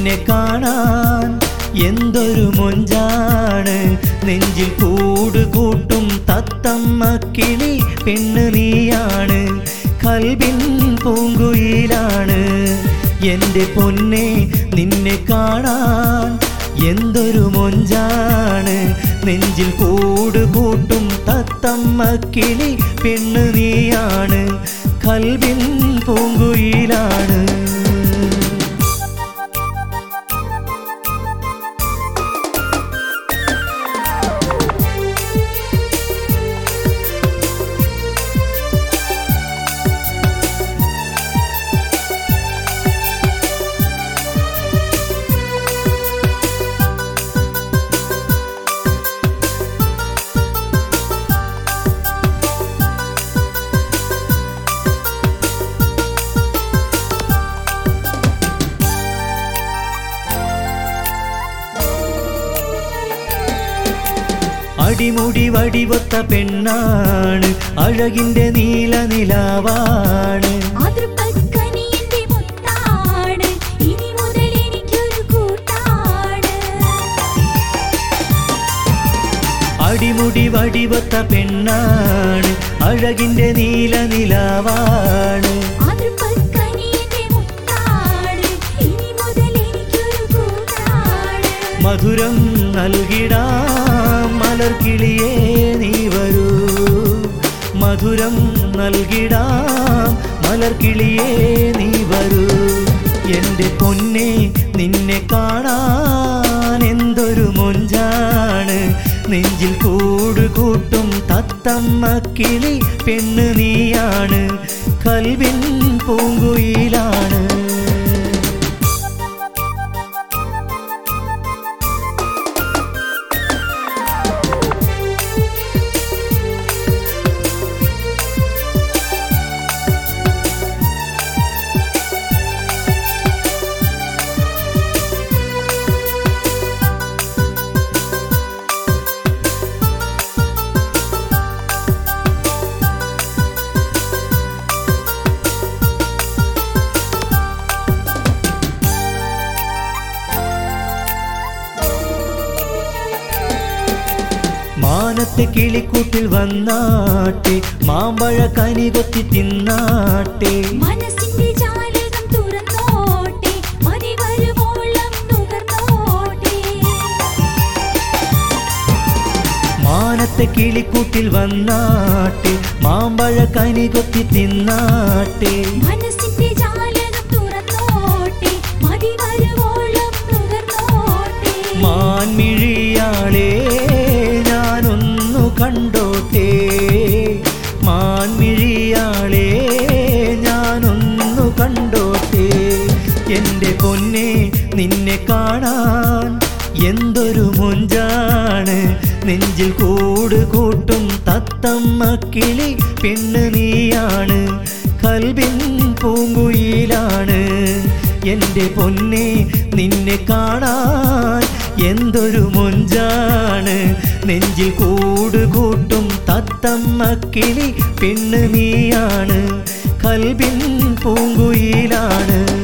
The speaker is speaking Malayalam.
നിന്നെ കാണാൻ എന്തൊരു മൊഞ്ചാണ് നെഞ്ചിൽ കൂട് കൂട്ടും തത്തമ്മ കിളി പെണ്ണ് നീയാണ് കൽബിൻ പൂങ്കുയിലാണ് എൻ്റെ പൊന്നെ നിന്നെ കാണാൻ എന്തൊരു മൊഞ്ചാണ് നെഞ്ചിൽ കൂട് കൂട്ടും തത്തമ്മ കിളി പെണ്ണ് നീയാണ് കൽബിൻ പൂങ്കുയിലാണ് അടിമുടി വടിവൊത്ത പെണ്ണാണ് അഴകിന്റെ നീല നിലാവാണ് മാതൃപ്പൽക്കനി എന്റെ മുത്താണ് ഇനി മുതൽ എനിക്കൊരു കൂട്ടാണ് അടിമുടി വടിവൊത്ത പെണ്ണാണ് അഴകിന്റെ നീല നിലാവാണ് മാതൃപ്പൽക്കനി എന്റെ മുത്താണ് ഇനി മുതൽ എനിക്കൊരു കൂട്ടാണ് മധുരം നൽകിടാം മലർക്കിളിയേ നീ വരൂ മധുരം നൽകിടാം മലർക്കിളിയേ നീ വരൂ എൻ്റെ പൊന്നെ നിന്നെ കാണാൻ എന്തൊരു മൊഞ്ചാണ് നെഞ്ചിൽ കൂട് കൂട്ടും തത്തമ്മ കിളി പെണ്ണ് നീയാണ് കൽവിൻ പൂങ്കുയിലാണ് മാനത്തെ കിളിക്കൂട്ടിൽ വന്നാട്ടെ മാമ്പഴ കനി കൊത്തി തിന്നാട്ടെ മനസ്സിന്റെ ജാലകം തുറന്നോട്ടെ മതി വരുവോളം നുകർന്നോട്ടെ മാനത്തെ കിളിക്കൂട്ടിൽ വന്നാട്ടെ മാമ്പഴ കനി കൊത്തി തിന്നാട്ടെ മനസ്സിന്റെ ജാലകം തുറന്നോട്ടെ മതി വരുവോളം നുകർന്നോട്ടെ മാൻമിഴിയാളെ ഞാനൊന്നു കണ്ടോട്ടെ മാൻമിഴിയാളെ ഞാനൊന്നു കണ്ടോട്ടെ എൻ്റെ പൊന്നെ നിന്നെ കാണാൻ എന്തൊരു മൊഞ്ചാണ് നെഞ്ചിൽ കൂട് കൂട്ടും തത്തമ്മ കിളി പെണ്ണ് നീയാണ് കൽബിൻ പൂങ്കുയിലാണ് എൻ്റെ പൊന്നെ നിന്നെ കാണാൻ എന്തൊരു മൊഞ്ചാണ് നെഞ്ചിൽ കൂട് കൂട്ടും തത്തമ്മ കിളി പെണ്ണ് നീയാണ് കൽബിൻ പൂങ്കുയിലാണ്